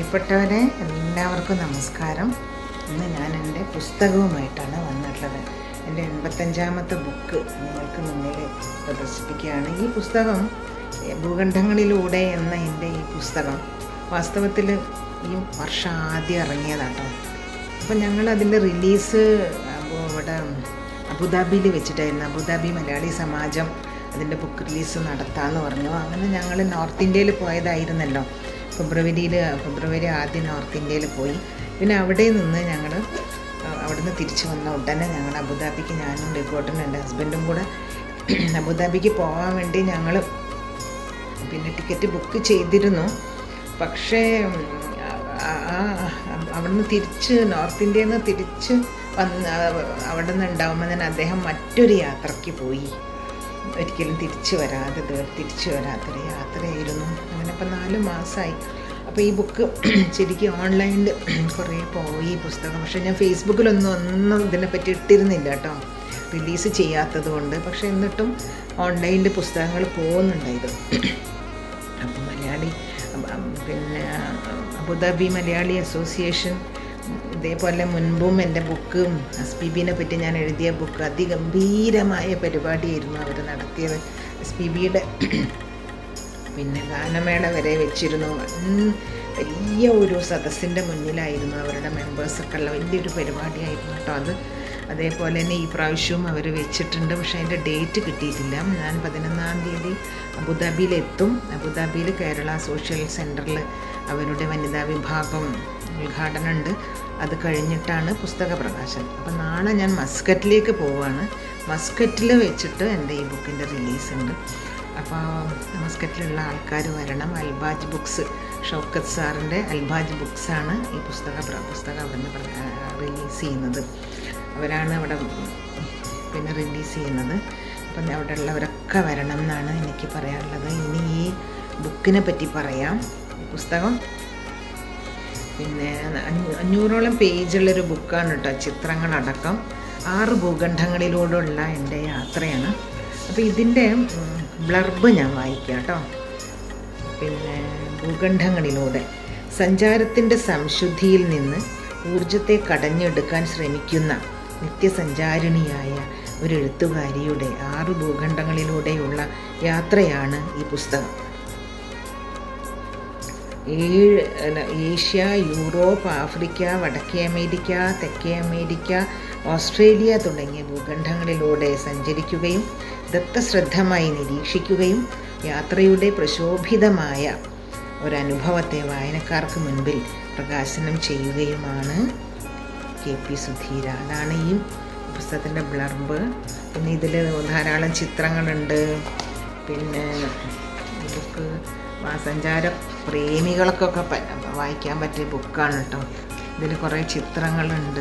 പ്രിയപ്പെട്ടവരെ എല്ലാവർക്കും നമസ്കാരം ഇന്ന് ഞാൻ എൻ്റെ പുസ്തകവുമായിട്ടാണ് വന്നിട്ടുള്ളത് എൻ്റെ എൺപത്തഞ്ചാമത്തെ ബുക്ക് നിങ്ങൾക്ക് മുന്നിൽ പ്രദർശിപ്പിക്കുകയാണ് ഈ പുസ്തകം എ, ഭൂഖണ്ഡങ്ങളിലൂടെ എന്ന എൻ്റെ ഈ പുസ്തകം വാസ്തവത്തിൽ ഈ വർഷം ആദ്യം ഇറങ്ങിയതാട്ടോ അപ്പം ഞങ്ങൾ അതിൻ്റെ റിലീസ് അപ്പോൾ ഇവിടെ അബുദാബിയിൽ വെച്ചിട്ടായിരുന്നു അബുദാബി മലയാളി സമാജം അതിൻ്റെ ബുക്ക് റിലീസ് നടത്താമെന്ന് പറഞ്ഞു അങ്ങനെ ഞങ്ങൾ നോർത്ത് ഇന്ത്യയിൽ പോയതായിരുന്നല്ലോ ഫെബ്രുവരിയിൽ ഫെബ്രുവരി ആദ്യം നോർത്ത് ഇന്ത്യയിൽ പോയി പിന്നെ അവിടെ നിന്ന് ഞങ്ങൾ അവിടെ നിന്ന് തിരിച്ചു വന്ന ഉടനെ ഞങ്ങൾ അബുദാബിക്ക് ഞാനും ഡെക്കോട്ടനും എൻ്റെ ഹസ്ബൻഡും കൂടെ അബുദാബിക്ക് പോകാൻ വേണ്ടി ഞങ്ങൾ പിന്നെ ടിക്കറ്റ് ബുക്ക് ചെയ്തിരുന്നു പക്ഷേ ഉം, ആ- ആ- അവിടുന്ന് തിരിച്ച് നോർത്ത് ഇന്ത്യയിൽ നിന്ന് തിരിച്ച് വന്ന് അവിടെ നിന്ന് ഉണ്ടാകുമ്പോൾ തന്നെ അദ്ദേഹം മറ്റൊരു യാത്രയ്ക്ക് പോയി ഒരിക്കലും തിരിച്ചു വരാതെ ദേ- തിരിച്ചു വരാത്തൊരു യാത്രയായിരുന്നു അങ്ങനെ ഇപ്പം നാല് മാസമായി അപ്പോൾ ഈ ബുക്ക് ശരിക്കും ഓൺലൈനിൽ കുറേ പോയി ഈ പുസ്തകം പക്ഷേ ഞാൻ ഫേസ്ബുക്കിലൊന്നും ഒന്നും ഇതിനെപ്പറ്റി ഇട്ടിരുന്നില്ല കേട്ടോ റിലീസ് ചെയ്യാത്തത് കൊണ്ട് പക്ഷേ എന്നിട്ടും ഓൺലൈനിൽ പുസ്തകങ്ങൾ പോകുന്നുണ്ടായത് അപ്പോൾ മലയാളി അം- അം- പിന്നെ അബുദാബി മലയാളി അസോസിയേഷൻ ഇതേപോലെ മുൻപും എൻ്റെ ബുക്ക് എസ് പി ബിനെ പറ്റി ഞാൻ എഴുതിയ ബുക്ക് അതിഗംഭീരമായ പരിപാടിയായിരുന്നു അവർ നടത്തിയത് എസ് പി ബിയുടെ പിന്നെ ഗാനമേള വരെ വെച്ചിരുന്നു വൻ വലിയ ഒരു സദസ്സിൻ്റെ മുന്നിലായിരുന്നു അവരുടെ മെമ്പേഴ്സൊക്കെ ഉള്ള വലിയൊരു പരിപാടിയായിരുന്നു കേട്ടോ അത് അതേപോലെ തന്നെ ഈ പ്രാവശ്യവും അവർ വെച്ചിട്ടുണ്ട് പക്ഷേ അതിൻ്റെ ഡേറ്റ് കിട്ടിയിട്ടില്ല ഞാൻ പതിനൊന്നാം തീയതി അബുദാബിയിലെത്തും അബുദാബിയിൽ കേരള സോഷ്യൽ സെൻറ്ററിൽ അവരുടെ വനിതാ വിഭാഗം ഉദ്ഘാടനമുണ്ട് അത് കഴിഞ്ഞിട്ടാണ് പുസ്തക പ്രകാശനം അപ്പം നാളെ ഞാൻ മസ്കറ്റിലേക്ക് പോവുകയാണ് മസ്കറ്റിൽ വെച്ചിട്ട് എൻ്റെ ഈ ബുക്കിൻ്റെ റിലീസ് ഉണ്ട് അപ്പോൾ മസ്കറ്റിലുള്ള ആൾക്കാർ വരണം അൽബാജ് ബുക്സ് ഷൗക്കത്ത് സാറിൻ്റെ അൽബാജ് ബുക്സാണ് ഈ പുസ്തക പ്ര- പുസ്തകം അവിടെ നിന്ന് റിലീസ് ചെയ്യുന്നത് അവരാണ് അവിടെ പിന്നെ റിലീസ് ചെയ്യുന്നത് അപ്പം അവിടെ ഉള്ളവരൊക്കെ വരണം എന്നാണ് എനിക്ക് പറയാനുള്ളത് ഇനി ഈ ബുക്കിനെ പറ്റി പറയാം ഈ പുസ്തകം പിന്നെ അഞ്ഞൂ- അഞ്ഞൂറോളം പേജുള്ളൊരു ബുക്കാണ് കേട്ടോ ചിത്രങ്ങളടക്കം ആറ് ഭൂഖണ്ഡങ്ങളിലൂടെയുള്ള എൻ്റെ യാത്രയാണ് അപ്പോൾ ഇതിൻ്റെ ബ്ലർബ് ഞാൻ വായിക്കാം കേട്ടോ പിന്നെ ഭൂഖണ്ഡങ്ങളിലൂടെ സഞ്ചാരത്തിൻ്റെ സംശുദ്ധിയിൽ നിന്ന് ഊർജത്തെ കടഞ്ഞെടുക്കാൻ ശ്രമിക്കുന്ന നിത്യസഞ്ചാരിണിയായ ഒരു എഴുത്തുകാരിയുടെ ആറ് ഭൂഖണ്ഡങ്ങളിലൂടെയുള്ള യാത്രയാണ് ഈ പുസ്തകം ഏഴ് അല്ല, ഏഷ്യ യൂറോപ്പ് ആഫ്രിക്ക വടക്കേ അമേരിക്ക തെക്കേ അമേരിക്ക ഓസ്ട്രേലിയ തുടങ്ങിയ ഭൂഖണ്ഡങ്ങളിലൂടെ സഞ്ചരിക്കുകയും ദത്തശ്രദ്ധമായി നിരീക്ഷിക്കുകയും യാത്രയുടെ പ്രശോഭിതമായ ഒരനുഭവത്തെ വായനക്കാർക്ക് മുൻപിൽ പ്രകാശനം ചെയ്യുകയുമാണ് കെ പി സുധീര അതാണ് ഈ പുസ്തകത്തിൻ്റെ ബ്ലർബ് പിന്നെ ഇതിൽ ധാരാളം ചിത്രങ്ങളുണ്ട് പിന്നെ ഈ ബുക്ക് സഞ്ചാര പ്രേമികൾക്കൊക്കെ പ- വായിക്കാൻ പറ്റിയ ബുക്കാണ് കേട്ടോ ഇതിൽ കുറേ ചിത്രങ്ങളുണ്ട്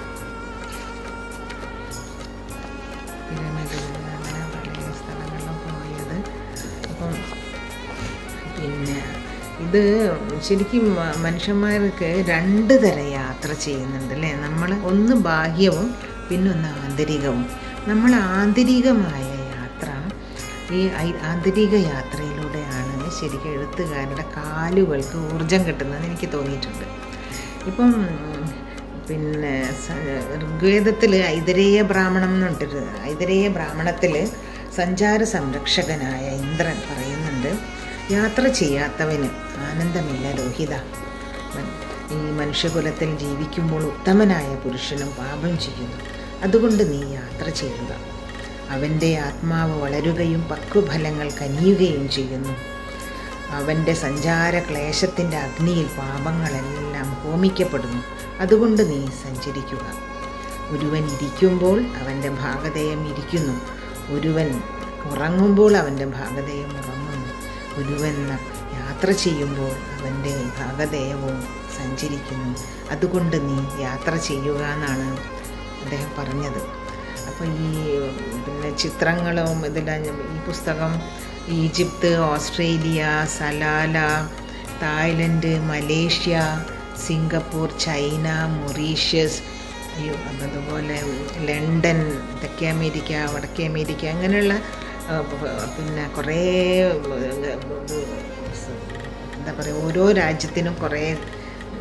പിരമിഡിൽ അങ്ങനെ പല സ്ഥലങ്ങളിലും പോയത് അപ്പം പിന്നെ ഇത് ശരിക്കും മ- മനുഷ്യന്മാർക്ക് രണ്ട് തരം യാത്ര ചെയ്യുന്നുണ്ട് അല്ലേ നമ്മൾ ഒന്ന് ബാഹ്യവും പിന്നൊന്ന് ആന്തരികവും നമ്മൾ ആന്തരികമായ യാത്ര ഈ ഐ- ആന്തരിക യാത്രയിലൂടെയാണ് ശരിക്കും എഴുത്തുകാരുടെ കാലുകൾക്ക് ഊർജം കിട്ടുന്നതെന്ന് എനിക്ക് തോന്നിയിട്ടുണ്ട് ഇപ്പം ഉം, പിന്നെ സ- ഋഗ്വേദത്തിൽ ഐതരേയ ബ്രാഹ്മണം എന്നുണ്ടൊരു ഐതരേയ ബ്രാഹ്മണത്തിൽ സഞ്ചാര സംരക്ഷകനായ ഇന്ദ്രൻ പറയുന്നുണ്ട് യാത്ര ചെയ്യാത്തവന് ആനന്ദമില്ല രോഹിത മൻ- ഈ മനുഷ്യകുലത്തിൽ ജീവിക്കുമ്പോൾ ഉത്തമനായ പുരുഷനും പാപം ചെയ്യുന്നു അതുകൊണ്ട് നീ യാത്ര ചെയ്യുക അവൻ്റെ ആത്മാവ് വളരുകയും പക്വഫലങ്ങൾ കനിയുകയും ചെയ്യുന്നു അവൻ്റെ സഞ്ചാര ക്ലേശത്തിൻ്റെ അഗ്നിയിൽ പാപങ്ങളെല്ലാം ഹോമിക്കപ്പെടുന്നു അതുകൊണ്ട് നീ സഞ്ചരിക്കുക ഒരുവൻ ഇരിക്കുമ്പോൾ അവൻ്റെ ഭാഗതയം ഇരിക്കുന്നു ഒരുവൻ ഉറങ്ങുമ്പോൾ അവൻ്റെ ഭാഗതയം ഉറങ്ങുന്നു ഒരുവൻ യാത്ര ചെയ്യുമ്പോൾ അവൻ്റെ ഭാഗതയവും സഞ്ചരിക്കുന്നു അതുകൊണ്ട് നീ യാത്ര ചെയ്യുക എന്നാണ് അദ്ദേഹം പറഞ്ഞത് അപ്പോൾ ഈ പിന്നെ ചിത്രങ്ങളും ഇതിൽ ഈ പുസ്തകം Egypt Australia Salalah Thailand Malaysia Singapore China Mauritius അയ്യോ അതുപോലെ ലണ്ടൻ തെക്കേ അമേരിക്ക വടക്കേ അമേരിക്ക അങ്ങനെയുള്ള ആ, പ- പിന്നെ കുറേ എന്താ പറയുക ഓരോ രാജ്യത്തിനും കുറേ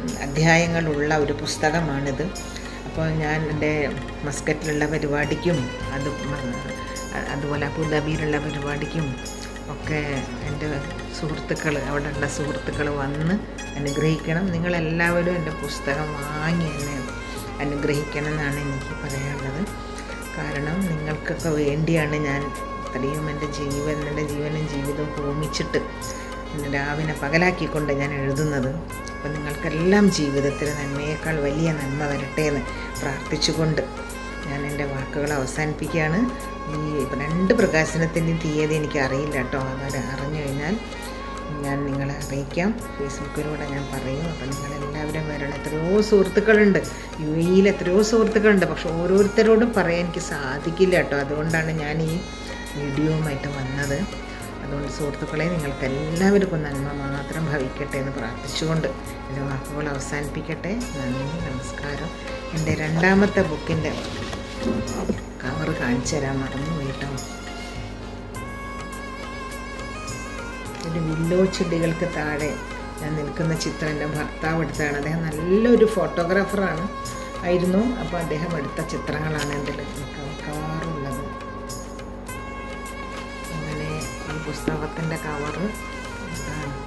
അധ്യായങ്ങളുള്ള ഒരു പുസ്തകമാണിത് അപ്പോൾ ഞാൻ എൻ്റെ മസ്കറ്റിലുള്ള പരിപാടിക്കും അത് അതുപോലെ അബുദാബിയിലുള്ള പരിപാടിക്കും ഒക്കെ എൻ്റെ സുഹൃത്തുക്കൾ അവിടെയുള്ള സുഹൃത്തുക്കൾ വന്ന് അനുഗ്രഹിക്കണം നിങ്ങളെല്ലാവരും എൻ്റെ പുസ്തകം വാങ്ങി എന്നെ അനുഗ്രഹിക്കണം എന്നാണ് എനിക്ക് പറയാനുള്ളത് കാരണം നിങ്ങൾക്കൊക്കെ വേണ്ടിയാണ് ഞാൻ അത്രയും എൻ്റെ ജീവൻ എൻ്റെ ജീവനും ജീവിതവും ഹോമിച്ചിട്ട് രാവിനെ പകലാക്കിക്കൊണ്ട് ഞാൻ എഴുതുന്നത് അപ്പം നിങ്ങൾക്കെല്ലാം ജീവിതത്തിൽ നന്മയേക്കാൾ വലിയ നന്മ വരട്ടെ എന്ന് പ്രാർത്ഥിച്ചുകൊണ്ട് ഞാൻ എൻ്റെ വാക്കുകൾ അവസാനിപ്പിക്കുകയാണ് ഈ രണ്ട് പ്രകാശനത്തിൻ്റെയും തീയതി എനിക്ക് അറിയില്ല കേട്ടോ അത് അറിഞ്ഞു കഴിഞ്ഞാൽ ഞാൻ നിങ്ങളെ അറിയിക്കാം ഫേസ്ബുക്കിലൂടെ ഞാൻ പറയും അപ്പം നിങ്ങളെല്ലാവരും വരണം എത്രയോ സുഹൃത്തുക്കളുണ്ട് യു എയിൽ എത്രയോ സുഹൃത്തുക്കളുണ്ട് പക്ഷെ ഓരോരുത്തരോടും പറയാൻ എനിക്ക് സാധിക്കില്ല കേട്ടോ അതുകൊണ്ടാണ് ഞാൻ ഈ വീഡിയോവുമായിട്ട് വന്നത് അതുകൊണ്ട് സുഹൃത്തുക്കളെ നിങ്ങൾക്ക് എല്ലാവർക്കും നന്മ മാത്രം ഭവിക്കട്ടെ എന്ന് പ്രാർത്ഥിച്ചുകൊണ്ട് എൻ്റെ വാക്കുകൾ അവസാനിപ്പിക്കട്ടെ നന്ദി നമസ്കാരം എൻ്റെ രണ്ടാമത്തെ ബുക്കിൻ്റെ കവർ കാണിച്ചു തരാൻ മറന്നു കേട്ടോ ഒരു വില്ലോ ചെടികൾക്ക് താഴെ ഞാൻ നിൽക്കുന്ന ചിത്രം എൻ്റെ ഭർത്താവ് എടുത്തതാണ് അദ്ദേഹം നല്ലൊരു ഫോട്ടോഗ്രാഫറാണ് ആയിരുന്നു അപ്പോൾ അദ്ദേഹം എടുത്ത ചിത്രങ്ങളാണ് എൻ്റെ മിക്കവാറുള്ളത് അങ്ങനെ ഈ പുസ്തകത്തിൻ്റെ കവറ് ഇതാണ്